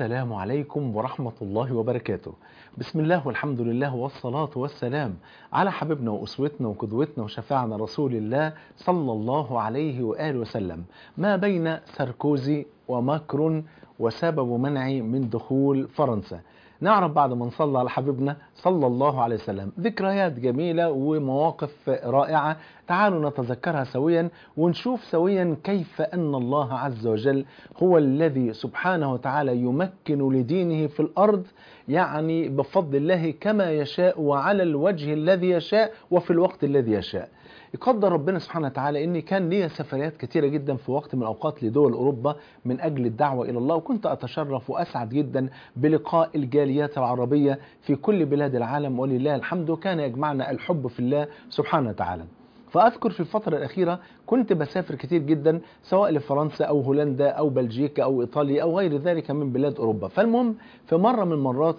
السلام عليكم ورحمة الله وبركاته بسم الله والحمد لله والصلاة والسلام على حبيبنا وأسوتنا وقدوتنا وشفاعنا رسول الله صلى الله عليه وآله وسلم ما بين ساركوزي وماكرون وسبب منعي من دخول فرنسا نعرف بعد ما نصلى على حبيبنا صلى الله عليه وسلم ذكريات جميلة ومواقف رائعة تعالوا نتذكرها سويا ونشوف سويا كيف أن الله عز وجل هو الذي سبحانه وتعالى يمكن لدينه في الأرض يعني بفضل الله كما يشاء وعلى الوجه الذي يشاء وفي الوقت الذي يشاء يقدر ربنا سبحانه وتعالى ان كان ليا سفريات كتيره جدا في وقت من الاوقات لدول اوروبا من اجل الدعوه الى الله وكنت اتشرف واسعد جدا بلقاء الجاليات العربيه في كل بلاد العالم ولله الحمد وكان يجمعنا الحب في الله سبحانه وتعالى. فاذكر في الفتره الاخيره كنت بسافر كتير جدا سواء لفرنسا او هولندا او بلجيكا او ايطاليا او غير ذلك من بلاد اوروبا فالمهم في مره من المرات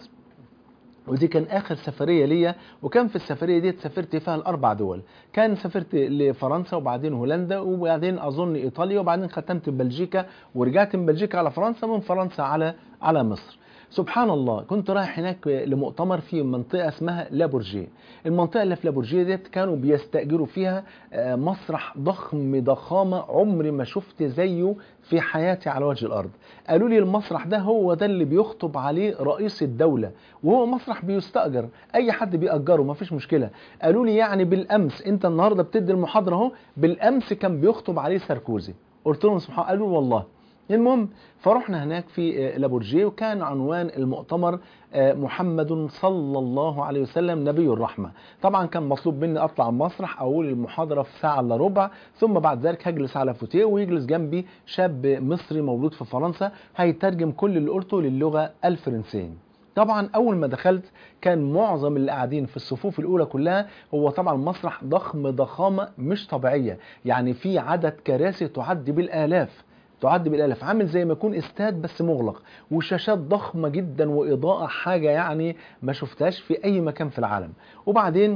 ودي كان اخر سفريه ليا وكان في السفريه دي سافرت فيها الاربع دول كان سافرت لفرنسا وبعدين هولندا وبعدين اظن ايطاليا وبعدين ختمت بلجيكا ورجعت من بلجيكا على فرنسا من فرنسا على على مصر سبحان الله كنت رايح هناك لمؤتمر في منطقه اسمها لابورجيه المنطقه اللي في لابورجيه ديت كانوا بيستاجروا فيها مسرح ضخم ضخامه عمري ما شفت زيه في حياتي على وجه الارض قالوا لي المسرح ده هو ده اللي بيخطب عليه رئيس الدوله وهو مسرح بيستاجر اي حد بيأجره مفيش مشكله قالوا لي يعني بالامس انت النهارده بتدي المحاضره اهو بالامس كان بيخطب عليه ساركوزي قلت لهم سبحان قالوا والله المهم فرحنا هناك في لابورجيه وكان عنوان المؤتمر محمد صلى الله عليه وسلم نبي الرحمة طبعا كان مطلوب مني أطلع المسرح أقول المحاضرة في ساعة إلا ربع ثم بعد ذلك هجلس على فوتيه ويجلس جنبي شاب مصري مولود في فرنسا هيترجم كل اللي قلته للغة الفرنسية طبعا اول ما دخلت كان معظم اللي قاعدين في الصفوف الاولى كلها هو طبعا مسرح ضخم ضخامه مش طبيعيه يعني في عدد كراسي تعد بالالاف تعد بالالاف عامل زي ما يكون استاد بس مغلق وشاشات ضخمه جدا واضاءه حاجه يعني ما شفتهاش في اي مكان في العالم وبعدين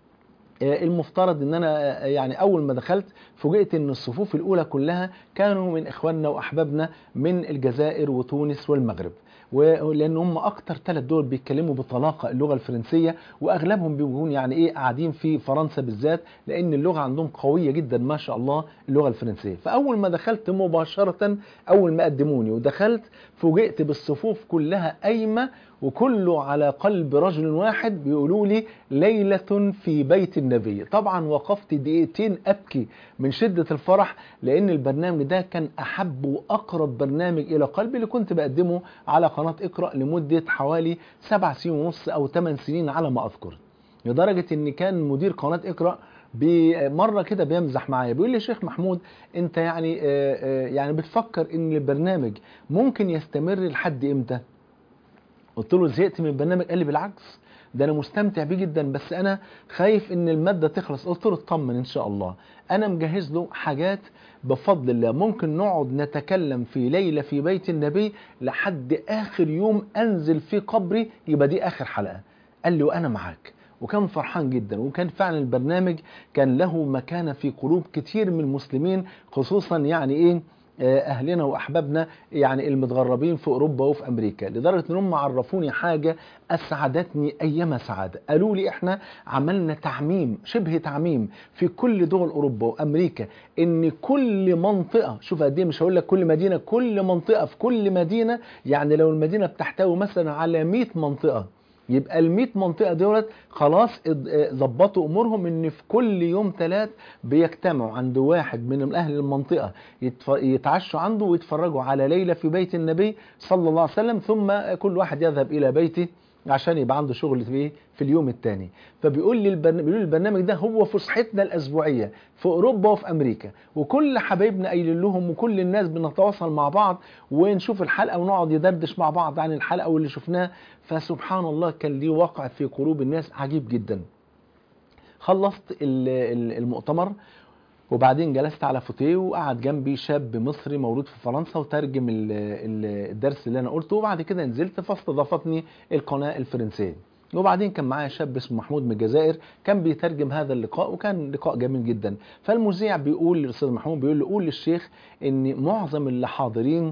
المفترض ان انا يعني اول ما دخلت فوجئت ان الصفوف الاولى كلها كانوا من اخواننا واحبابنا من الجزائر وتونس والمغرب ولان هم اكتر ثلاث دول بيتكلموا بطلاقه اللغه الفرنسيه واغلبهم بيكون يعني ايه قاعدين في فرنسا بالذات لان اللغه عندهم قويه جدا ما شاء الله اللغه الفرنسيه فاول ما دخلت مباشره اول ما قدموني ودخلت فوجئت بالصفوف كلها قايمه وكله على قلب رجل واحد بيقولوا لي ليلة في بيت النبي طبعا وقفت دقيقتين أبكي من شدة الفرح لأن البرنامج ده كان أحب وأقرب برنامج إلى قلبي اللي كنت بقدمه على قناة اقرأ لمدة حوالي سبع سنين ونص أو ثمان سنين على ما أذكر لدرجة إن كان مدير قناة اقرأ مره كده بيمزح معايا بيقول لي شيخ محمود انت يعني يعني بتفكر ان البرنامج ممكن يستمر لحد امتى قلت له زهقت من البرنامج قال لي بالعكس ده انا مستمتع بيه جدا بس انا خايف ان الماده تخلص قلت له اطمن ان شاء الله انا مجهز له حاجات بفضل الله ممكن نقعد نتكلم في ليله في بيت النبي لحد اخر يوم انزل في قبري يبقى دي اخر حلقه قال لي وانا معاك وكان فرحان جدا وكان فعلا البرنامج كان له مكانه في قلوب كتير من المسلمين خصوصا يعني ايه اهلنا واحبابنا يعني المتغربين في اوروبا وفي امريكا لدرجه ان هم عرفوني حاجه اسعدتني ايما سعاده قالوا لي احنا عملنا تعميم شبه تعميم في كل دول اوروبا وامريكا ان كل منطقه شوف قد ايه مش هقول لك كل مدينه كل منطقه في كل مدينه يعني لو المدينه بتحتوي مثلا على 100 منطقه يبقى ال 100 منطقه دولت خلاص ظبطوا امورهم ان في كل يوم ثلاث بيجتمعوا عند واحد من اهل المنطقه يتعشوا عنده ويتفرجوا على ليله في بيت النبي صلى الله عليه وسلم ثم كل واحد يذهب الى بيته عشان يبقى عنده شغل في في اليوم الثاني فبيقول لي البرنامج بيقول لي البرنامج ده هو فسحتنا الاسبوعيه في اوروبا وفي امريكا وكل حبايبنا قايلين لهم وكل الناس بنتواصل مع بعض ونشوف الحلقه ونقعد ندردش مع بعض عن الحلقه واللي شفناه فسبحان الله كان ليه واقع في قلوب الناس عجيب جدا خلصت المؤتمر وبعدين جلست على فوتيه وقعد جنبي شاب مصري مولود في فرنسا وترجم الدرس اللي انا قلته وبعد كده نزلت فاستضافتني القناه الفرنسيه وبعدين كان معايا شاب اسمه محمود من الجزائر كان بيترجم هذا اللقاء وكان لقاء جميل جدا فالمذيع بيقول للاستاذ محمود بيقول له قول للشيخ ان معظم اللي حاضرين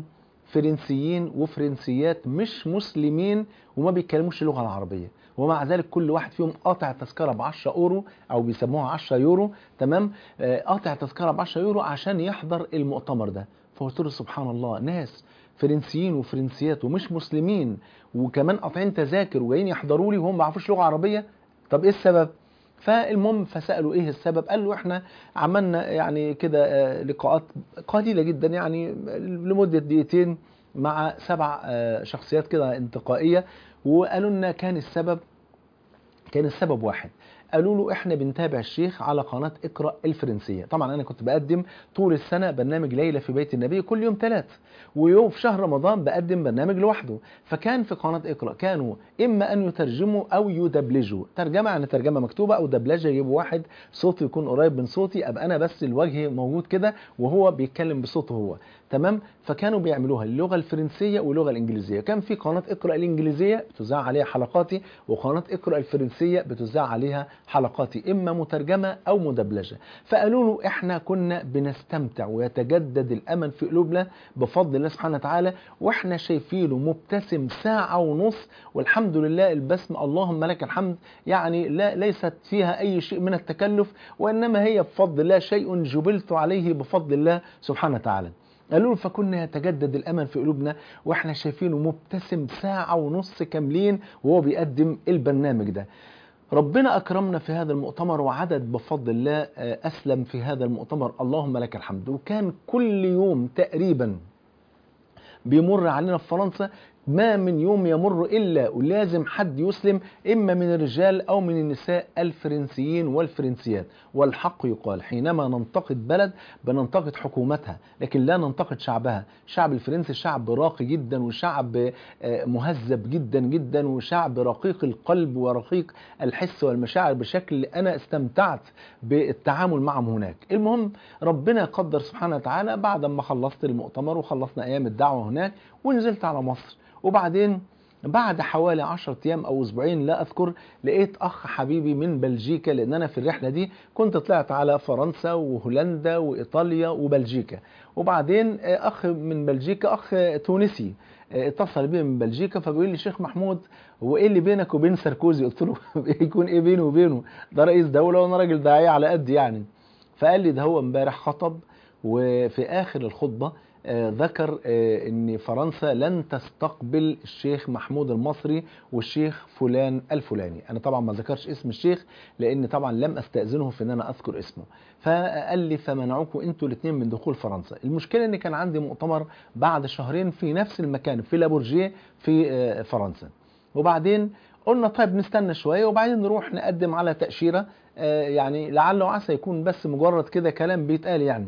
فرنسيين وفرنسيات مش مسلمين وما بيتكلموش اللغه العربيه ومع ذلك كل واحد فيهم قاطع تذكره ب 10 اورو او بيسموها 10 يورو تمام آه، قاطع تذكره ب 10 يورو عشان يحضر المؤتمر ده فقلت له سبحان الله ناس فرنسيين وفرنسيات ومش مسلمين وكمان قاطعين تذاكر وجايين يحضروا لي وهم ما يعرفوش لغه عربيه طب ايه السبب فالمهم فسالوا ايه السبب قال له احنا عملنا يعني كده آه، لقاءات قليله جدا يعني لمده دقيقتين مع سبع آه، شخصيات كده انتقائيه وقالوا لنا كان السبب كان السبب واحد قالوا له احنا بنتابع الشيخ على قناه اقرا الفرنسيه طبعا انا كنت بقدم طول السنه برنامج ليله في بيت النبي كل يوم ثلاث ويوم في شهر رمضان بقدم برنامج لوحده فكان في قناه اقرا كانوا اما ان يترجموا او يدبلجوا ترجمه يعني ترجمه مكتوبه او دبلجه يجيبوا واحد صوته يكون قريب من صوتي ابقى انا بس الوجه موجود كده وهو بيتكلم بصوته هو تمام فكانوا بيعملوها اللغه الفرنسيه واللغه الانجليزيه كان في قناه اقرا الانجليزيه بتذاع عليها حلقاتي وقناه اقرا الفرنسيه بتذاع عليها حلقاتي اما مترجمه او مدبلجه فقالوا له احنا كنا بنستمتع ويتجدد الامل في قلوبنا بفضل الله سبحانه وتعالى واحنا شايفينه مبتسم ساعه ونص والحمد لله البسم اللهم لك الحمد يعني لا ليست فيها اي شيء من التكلف وانما هي بفضل الله شيء جبلت عليه بفضل الله سبحانه وتعالى قالوا له فكنا يتجدد الامل في قلوبنا واحنا شايفينه مبتسم ساعه ونص كاملين وهو بيقدم البرنامج ده ربنا اكرمنا في هذا المؤتمر وعدد بفضل الله آه، اسلم في هذا المؤتمر اللهم لك الحمد وكان كل يوم تقريبا بيمر علينا في فرنسا ما من يوم يمر الا ولازم حد يسلم اما من الرجال او من النساء الفرنسيين والفرنسيات والحق يقال حينما ننتقد بلد بننتقد حكومتها لكن لا ننتقد شعبها الشعب الفرنسي شعب راقي جدا وشعب آه، مهذب جدا جدا وشعب رقيق القلب ورقيق الحس والمشاعر بشكل انا استمتعت بالتعامل معهم هناك المهم ربنا قدر سبحانه وتعالى بعد ما خلصت المؤتمر وخلصنا ايام الدعوه هناك ونزلت على مصر وبعدين بعد حوالي 10 ايام او اسبوعين لا اذكر لقيت اخ حبيبي من بلجيكا لان انا في الرحله دي كنت طلعت على فرنسا وهولندا وايطاليا وبلجيكا وبعدين آه، اخ من بلجيكا اخ تونسي آه، اتصل بي من بلجيكا فبيقول لي شيخ محمود هو ايه اللي بينك وبين ساركوزي قلت له يكون ايه بيني وبينه ده رئيس دوله وانا راجل داعيه على قد يعني فقال لي ده هو امبارح خطب وفي اخر الخطبه آه، ذكر آه، ان فرنسا لن تستقبل الشيخ محمود المصري والشيخ فلان الفلاني انا طبعا ما ذكرش اسم الشيخ لان طبعا لم استاذنه في ان انا اذكر اسمه فقال لي فمنعوكم انتوا الاثنين من دخول فرنسا المشكله ان كان عندي مؤتمر بعد شهرين في نفس المكان في لابورجيه في آه، فرنسا وبعدين قلنا طيب نستنى شويه وبعدين نروح نقدم على تاشيره آه، يعني لعل وعسى يكون بس مجرد كده كلام بيتقال يعني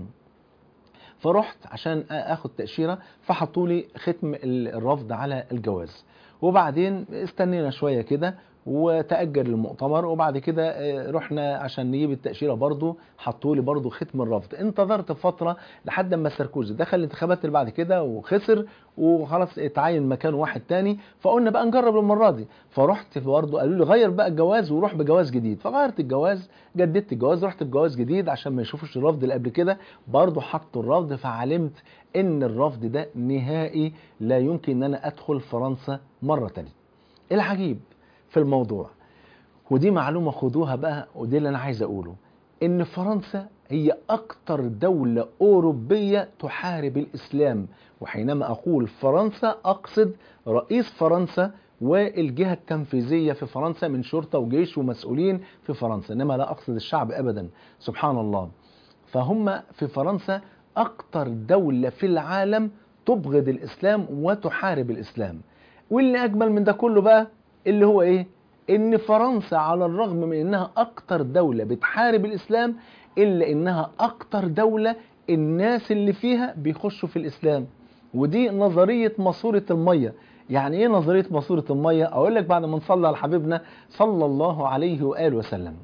فرحت عشان اخد تاشيره فحطوا لي ختم الرفض على الجواز وبعدين استنينا شويه كده وتأجل المؤتمر وبعد كده آه، رحنا عشان نجيب التأشيرة برضو حطوا لي برضو ختم الرفض انتظرت فترة لحد ما ساركوزي دخل الانتخابات اللي بعد كده وخسر وخلاص اتعين مكان واحد تاني فقلنا بقى نجرب المرة دي فرحت برضو قالوا لي غير بقى الجواز وروح بجواز جديد فغيرت الجواز جددت الجواز رحت بجواز جديد عشان ما يشوفوش الرفض اللي قبل كده برضو حطوا الرفض فعلمت ان الرفض ده نهائي لا يمكن ان انا ادخل فرنسا مرة تانية العجيب في الموضوع ودي معلومة خدوها بقى ودي اللي أنا عايز أقوله إن فرنسا هي أكتر دولة أوروبية تحارب الإسلام وحينما أقول فرنسا أقصد رئيس فرنسا والجهة التنفيذية في فرنسا من شرطة وجيش ومسؤولين في فرنسا إنما لا أقصد الشعب أبدا سبحان الله فهم في فرنسا أكتر دولة في العالم تبغض الإسلام وتحارب الإسلام واللي أجمل من ده كله بقى اللي هو ايه ان فرنسا على الرغم من انها اكتر دولة بتحارب الاسلام الا انها اكتر دولة الناس اللي فيها بيخشوا في الاسلام ودي نظرية ماسورة المية يعني ايه نظرية ماسورة المية اقول لك بعد ما نصلي على حبيبنا صلى الله عليه وآله وسلم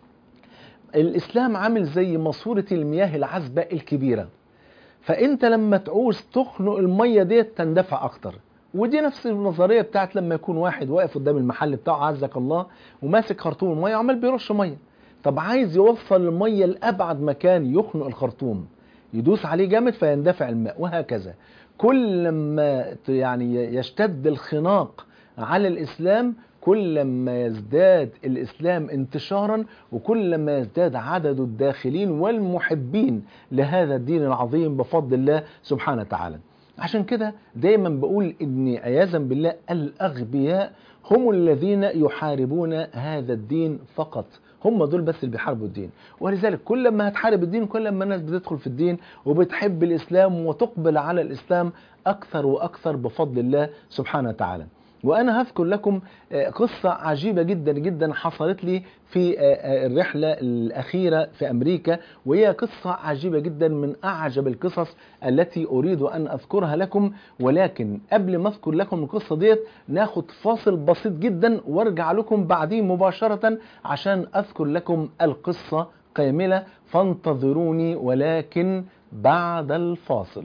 الاسلام عامل زي ماسورة المياه العذبة الكبيرة فانت لما تعوز تخنق المية ديت تندفع اكتر ودي نفس النظريه بتاعت لما يكون واحد واقف قدام المحل بتاعه عزك الله وماسك خرطوم الميه وعمال بيرش ميه طب عايز يوصل الميه لابعد مكان يخنق الخرطوم يدوس عليه جامد فيندفع الماء وهكذا كل ما يعني يشتد الخناق على الإسلام كل ما يزداد الإسلام انتشارا وكل ما يزداد عدد الداخلين والمحبين لهذا الدين العظيم بفضل الله سبحانه وتعالى عشان كده دايما بقول ان عياذا بالله الاغبياء هم الذين يحاربون هذا الدين فقط هم دول بس اللي بيحاربوا الدين ولذلك كل ما هتحارب الدين كل ما الناس بتدخل في الدين وبتحب الاسلام وتقبل على الاسلام اكثر واكثر بفضل الله سبحانه وتعالى وانا هذكر لكم قصه عجيبه جدا جدا حصلت لي في الرحله الاخيره في امريكا وهي قصه عجيبه جدا من اعجب القصص التي اريد ان اذكرها لكم ولكن قبل ما اذكر لكم القصه ديت ناخد فاصل بسيط جدا وارجع لكم بعدين مباشره عشان اذكر لكم القصه كامله فانتظروني ولكن بعد الفاصل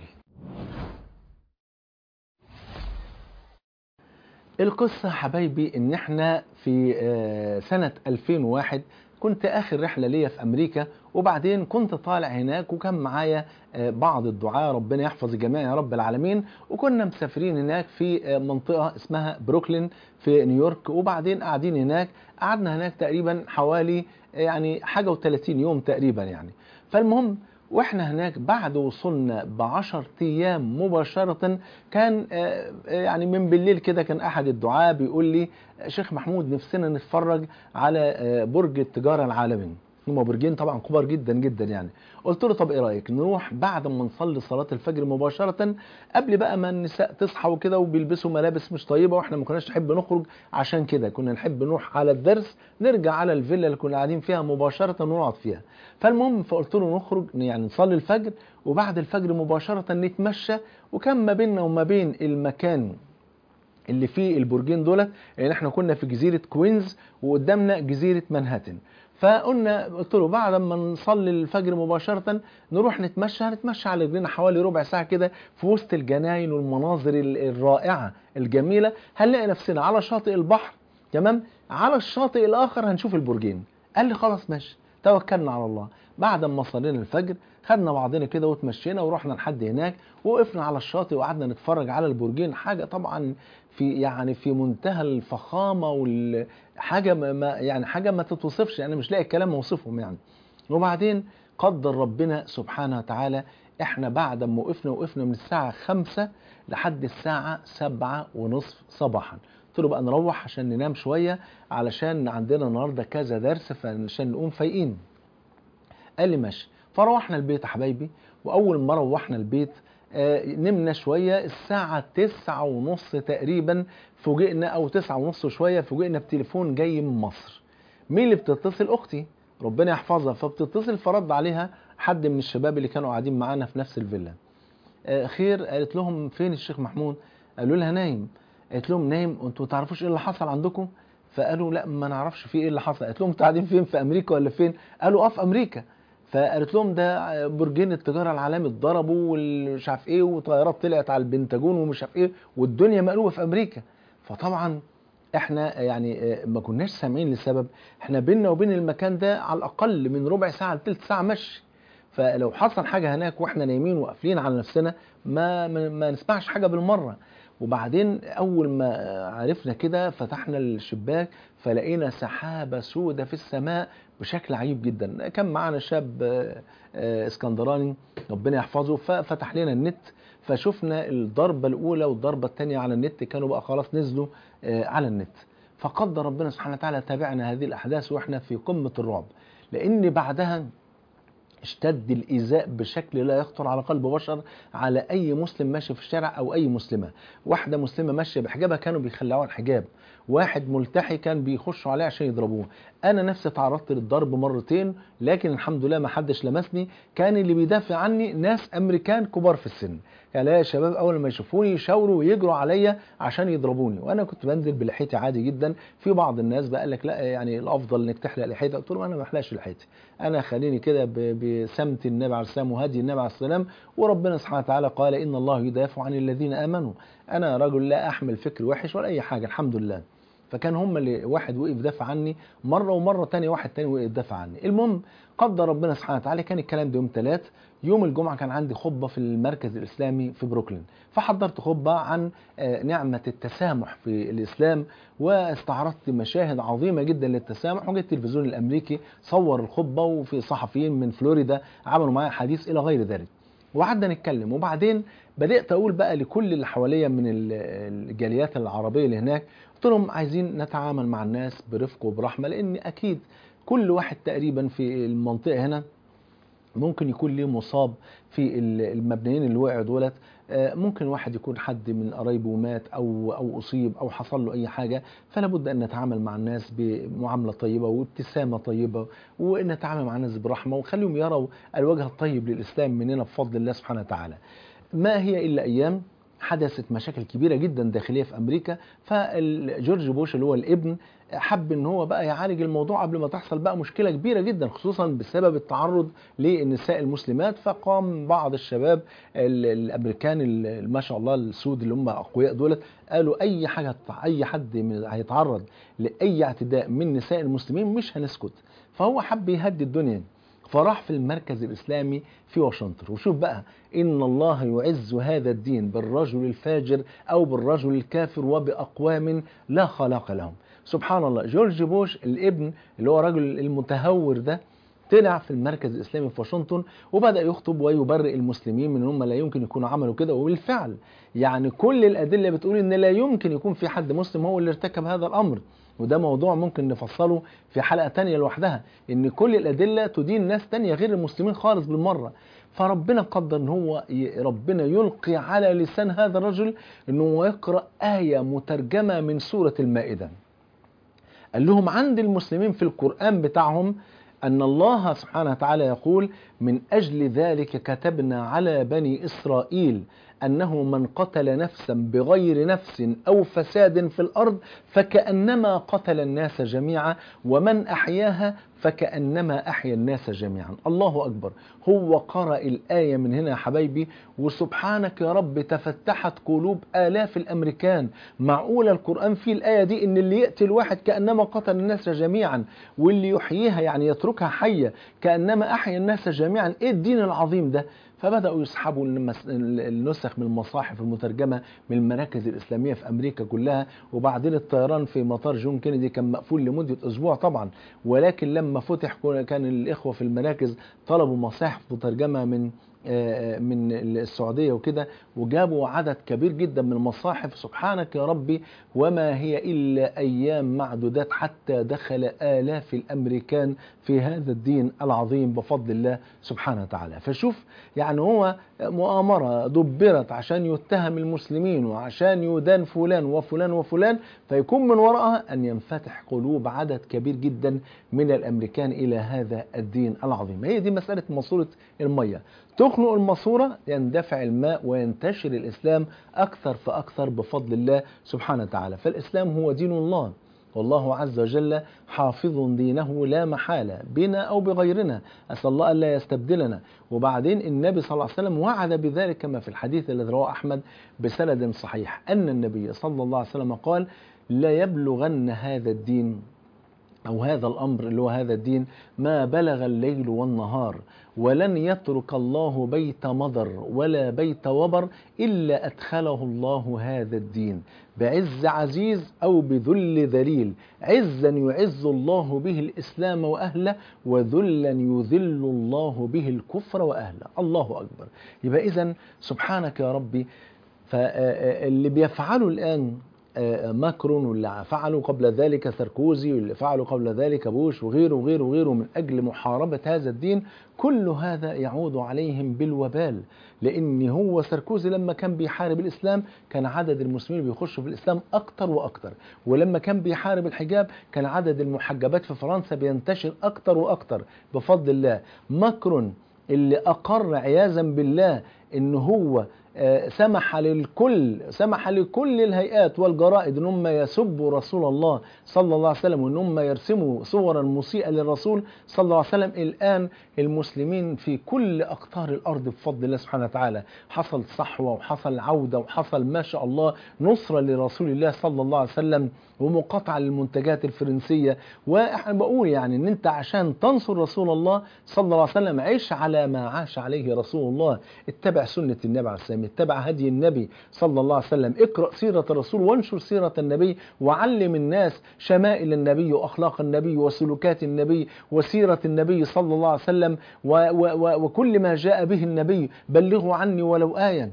القصة حبايبي ان احنا في سنة 2001 كنت اخر رحلة ليا في امريكا وبعدين كنت طالع هناك وكان معايا بعض الدعاء ربنا يحفظ الجميع يا رب العالمين وكنا مسافرين هناك في منطقة اسمها بروكلين في نيويورك وبعدين قاعدين هناك قعدنا هناك تقريبا حوالي يعني حاجة و30 يوم تقريبا يعني فالمهم واحنا هناك بعد وصلنا بعشر ايام مباشرة كان يعني من بالليل كده كان احد الدعاة بيقول لي شيخ محمود نفسنا نتفرج على برج التجارة العالمي هما برجين طبعا كبار جدا جدا يعني قلت له طب ايه رايك نروح بعد ما نصلي صلاه الفجر مباشره قبل بقى ما النساء تصحى وكده وبيلبسوا ملابس مش طيبه واحنا ما كناش نحب نخرج عشان كده كنا نحب نروح على الدرس نرجع على الفيلا اللي كنا قاعدين فيها مباشره ونقعد فيها فالمهم فقلت له نخرج يعني نصلي الفجر وبعد الفجر مباشره نتمشى وكان ما بيننا وما بين المكان اللي فيه البرجين دولت يعني احنا كنا في جزيره كوينز وقدامنا جزيره منهاتن فقلنا قلت له بعد ما نصلي الفجر مباشرة نروح نتمشى هنتمشى على رجلنا حوالي ربع ساعة كده في وسط الجناين والمناظر الرائعة الجميلة هنلاقي نفسنا على شاطئ البحر تمام على الشاطئ الآخر هنشوف البرجين قال لي خلاص ماشي توكلنا على الله بعد ما صلينا الفجر خدنا بعضنا كده وتمشينا ورحنا لحد هناك وقفنا على الشاطئ وقعدنا نتفرج على البرجين حاجة طبعا في يعني في منتهى الفخامة والحاجة ما يعني حاجة ما تتوصفش يعني مش لاقي كلام اوصفهم يعني وبعدين قدر ربنا سبحانه وتعالى احنا بعد ما وقفنا وقفنا من الساعة خمسة لحد الساعة سبعة ونصف صباحا قلت له بقى نروح عشان ننام شوية علشان عندنا النهاردة كذا درس فعشان نقوم فايقين قال لي ماشي فروحنا البيت يا حبايبي واول ما روحنا البيت آه نمنا شوية الساعة تسعة ونص تقريبا فوجئنا او تسعة ونص وشوية فوجئنا بتليفون جاي من مصر مين اللي بتتصل اختي ربنا يحفظها فبتتصل فرد عليها حد من الشباب اللي كانوا قاعدين معانا في نفس الفيلا آه خير قالت لهم فين الشيخ محمود قالوا لها نايم قالت لهم نايم وانتوا تعرفوش ايه اللي حصل عندكم فقالوا لا ما نعرفش في ايه اللي حصل قالت لهم قاعدين فين في امريكا ولا فين قالوا اه في امريكا فقالت لهم ده برجين التجاره العالمي اتضربوا ومش عارف ايه وطيارات طلعت على البنتاجون ومش عارف ايه والدنيا مقلوبه في امريكا فطبعا احنا يعني ما كناش سامعين لسبب احنا بيننا وبين المكان ده على الاقل من ربع ساعه لثلث ساعه مشي فلو حصل حاجه هناك واحنا نايمين وقافلين على نفسنا ما ما, ما نسمعش حاجه بالمره وبعدين اول ما عرفنا كده فتحنا الشباك فلقينا سحابه سودة في السماء بشكل عجيب جدا كان معانا شاب اسكندراني ربنا يحفظه ففتح لنا النت فشفنا الضربة الأولى والضربة الثانية على النت كانوا بقى خلاص نزلوا على النت فقدر ربنا سبحانه وتعالى تابعنا هذه الأحداث وإحنا في قمة الرعب لأن بعدها اشتد الإيذاء بشكل لا يخطر على قلب بشر على أي مسلم ماشي في الشارع أو أي مسلمة واحدة مسلمة ماشية بحجابها كانوا بيخلعوها الحجاب واحد ملتحي كان بيخشوا عليه عشان يضربوه انا نفسي تعرضت للضرب مرتين لكن الحمد لله ما حدش لمسني كان اللي بيدافع عني ناس امريكان كبار في السن قال يا شباب اول ما يشوفوني يشاوروا ويجروا عليا عشان يضربوني وانا كنت بنزل بلحيتي عادي جدا في بعض الناس بقى لك لا يعني الافضل انك تحلق لحيتك قلت لهم انا ما احلقش لحيتي انا خليني كده بسمت النبي عليه السلام وهدي النبي عليه السلام وربنا سبحانه وتعالى قال ان الله يدافع عن الذين امنوا انا رجل لا احمل فكر وحش ولا اي حاجه الحمد لله فكان هم اللي واحد وقف دافع عني مره ومره تانية واحد تاني وقف دافع عني المهم قدر ربنا سبحانه وتعالى كان الكلام ده يوم ثلاث يوم الجمعه كان عندي خطبه في المركز الاسلامي في بروكلين فحضرت خطبه عن آه، نعمه التسامح في الاسلام واستعرضت مشاهد عظيمه جدا للتسامح وجه التلفزيون الامريكي صور الخطبه وفي صحفيين من فلوريدا عملوا معايا حديث الى غير ذلك وقعدنا نتكلم وبعدين بدات اقول بقى لكل اللي حواليا من ال- الجاليات العربيه اللي هناك قلت لهم عايزين نتعامل مع الناس برفق وبرحمه لان اكيد كل واحد تقريبا في المنطقه هنا ممكن يكون ليه مصاب في ال- المبنيين اللي وقعوا دولت آه، ممكن واحد يكون حد من قرايبه مات او او اصيب او حصل له اي حاجه فلا بد ان نتعامل مع الناس بمعامله طيبه وابتسامه طيبه وان نتعامل مع الناس برحمه ونخليهم يروا الوجه الطيب للاسلام مننا بفضل الله سبحانه وتعالى. ما هي الا ايام حدثت مشاكل كبيره جدا داخليه في امريكا فجورج بوش اللي هو الابن حب ان هو بقى يعالج الموضوع قبل ما تحصل بقى مشكله كبيره جدا خصوصا بسبب التعرض للنساء المسلمات فقام بعض الشباب ال- الامريكان ال- ما شاء الله السود اللي هم اقوياء دولت قالوا اي حاجه اي حد من- هيتعرض لاي اعتداء من نساء المسلمين مش هنسكت فهو حب يهدي الدنيا فراح في المركز الإسلامي في واشنطن وشوف بقى إن الله يعز هذا الدين بالرجل الفاجر أو بالرجل الكافر وبأقوام لا خلاق لهم سبحان الله جورج بوش الابن اللي هو رجل المتهور ده طلع في المركز الاسلامي في واشنطن وبدا يخطب ويبرئ المسلمين من ان هم لا يمكن يكونوا عملوا كده وبالفعل يعني كل الادله بتقول ان لا يمكن يكون في حد مسلم هو اللي ارتكب هذا الامر وده موضوع ممكن نفصله في حلقه تانية لوحدها ان كل الادله تدين ناس تانية غير المسلمين خالص بالمره فربنا قدر ان هو ي- ربنا يلقي على لسان هذا الرجل انه هو يقرا ايه مترجمه من سوره المائده قال لهم عند المسلمين في القرآن بتاعهم أن الله سبحانه وتعالى يقول من أجل ذلك كتبنا على بني إسرائيل أنه من قتل نفسا بغير نفس أو فساد في الأرض فكأنما قتل الناس جميعا ومن أحياها فكأنما أحيا الناس جميعا الله أكبر هو قرأ الآية من هنا يا حبايبي وسبحانك يا رب تفتحت قلوب آلاف الأمريكان معقولة القرآن فيه الآية دي إن اللي يقتل واحد كأنما قتل الناس جميعا واللي يحييها يعني يتركها حية كأنما أحيا الناس جميعا إيه الدين العظيم ده فبدأوا يسحبوا المس- النسخ من المصاحف المترجمة من المراكز الإسلامية في أمريكا كلها وبعدين الطيران في مطار جون كينيدي كان مقفول لمدة أسبوع طبعا ولكن لما فتح كان الإخوة في المراكز طلبوا مصاحف مترجمة من آه، من السعودية وكده وجابوا عدد كبير جدا من المصاحف سبحانك يا ربي وما هي إلا أيام معدودات حتى دخل آلاف الأمريكان في هذا الدين العظيم بفضل الله سبحانه وتعالى فشوف يعني هو مؤامرة دبرت عشان يتهم المسلمين وعشان يدان فلان وفلان وفلان فيكون من وراءها أن ينفتح قلوب عدد كبير جدا من الأمريكان إلى هذا الدين العظيم هي دي مسألة ماسورة المية تخنق الماسورة يندفع الماء وينتشر الإسلام أكثر فأكثر بفضل الله سبحانه وتعالى فالإسلام هو دين الله والله عز وجل حافظ دينه لا محالة بنا أو بغيرنا أسأل الله ألا يستبدلنا وبعدين النبي صلى الله عليه وسلم وعد بذلك كما في الحديث الذي رواه أحمد بسند صحيح أن النبي صلى الله عليه وسلم قال لا يبلغن هذا الدين أو هذا الأمر اللي هو هذا الدين ما بلغ الليل والنهار ولن يترك الله بيت مضر ولا بيت وبر إلا أدخله الله هذا الدين بعز عزيز أو بذل ذليل عزا يعز الله به الإسلام وأهله وذلا يذل الله به الكفر وأهله الله أكبر يبقى إذا سبحانك يا ربي فاللي بيفعله الآن ماكرون واللي فعلوا قبل ذلك ساركوزي واللي فعلوا قبل ذلك بوش وغيره وغيره وغيره من أجل محاربة هذا الدين كل هذا يعود عليهم بالوبال لأن هو ساركوزي لما كان بيحارب الإسلام كان عدد المسلمين بيخشوا في الإسلام أكتر وأكتر ولما كان بيحارب الحجاب كان عدد المحجبات في فرنسا بينتشر أكتر وأكتر بفضل الله ماكرون اللي أقر عياذا بالله إن هو آه، سمح للكل سمح لكل الهيئات والجرائد ان هم يسبوا رسول الله صلى الله عليه وسلم وان هم يرسموا صورا مسيئه للرسول صلى الله عليه وسلم الان المسلمين في كل اقطار الارض بفضل الله سبحانه وتعالى حصل صحوه وحصل عوده وحصل ما شاء الله نصره لرسول الله صلى الله عليه وسلم ومقاطعه للمنتجات الفرنسيه واحنا بقول يعني ان انت عشان تنصر رسول الله صلى الله عليه وسلم عيش على ما عاش عليه رسول الله اتبع سنه النبي عليه السلام اتبع هدي النبي صلى الله عليه وسلم اقرا سيره الرسول وانشر سيره النبي وعلم الناس شمائل النبي واخلاق النبي وسلوكات النبي وسيره النبي صلى الله عليه وسلم و و و وكل ما جاء به النبي بلغوا عني ولو ايه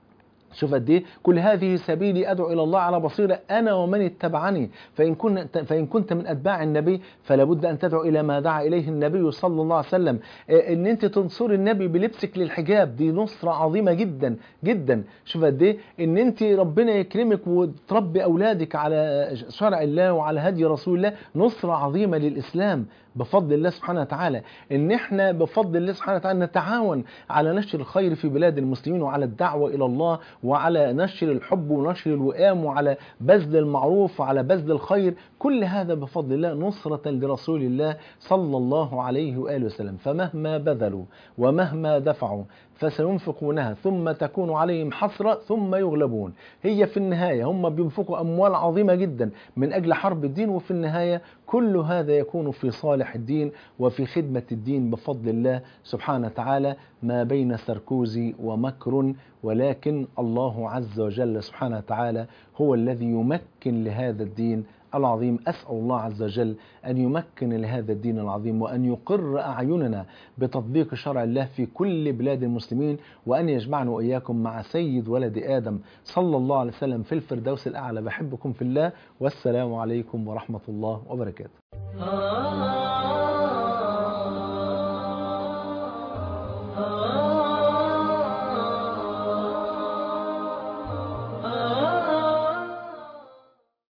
شوف قد ايه كل هذه سبيلي ادعو الى الله على بصيره انا ومن اتبعني فان كنت فان كنت من اتباع النبي فلا بد ان تدعو الى ما دعا اليه النبي صلى الله عليه وسلم إيه ان انت تنصري النبي بلبسك للحجاب دي نصره عظيمه جدا جدا شوف قد ايه ان انت ربنا يكرمك وتربي اولادك على شرع الله وعلى هدي رسول الله نصره عظيمه للاسلام بفضل الله سبحانه وتعالى ان احنا بفضل الله سبحانه وتعالى نتعاون على نشر الخير في بلاد المسلمين وعلى الدعوه الى الله وعلى نشر الحب ونشر الوئام وعلى بذل المعروف وعلى بذل الخير كل هذا بفضل الله نصرة لرسول الله صلى الله عليه وآله وسلم فمهما بذلوا ومهما دفعوا فسينفقونها ثم تكون عليهم حسرة ثم يغلبون هي في النهاية هم بينفقوا أموال عظيمة جدا من أجل حرب الدين وفي النهاية كل هذا يكون في صالح الدين وفي خدمة الدين بفضل الله سبحانه وتعالى ما بين سركوزي ومكر ولكن الله عز وجل سبحانه وتعالى هو الذي يمكن لهذا الدين العظيم أسأل الله عز وجل أن يمكن لهذا الدين العظيم وأن يقر أعيننا بتطبيق شرع الله في كل بلاد المسلمين وأن يجمعنا وإياكم مع سيد ولد آدم صلى الله عليه وسلم في الفردوس الأعلى بحبكم في الله والسلام عليكم ورحمة الله وبركاته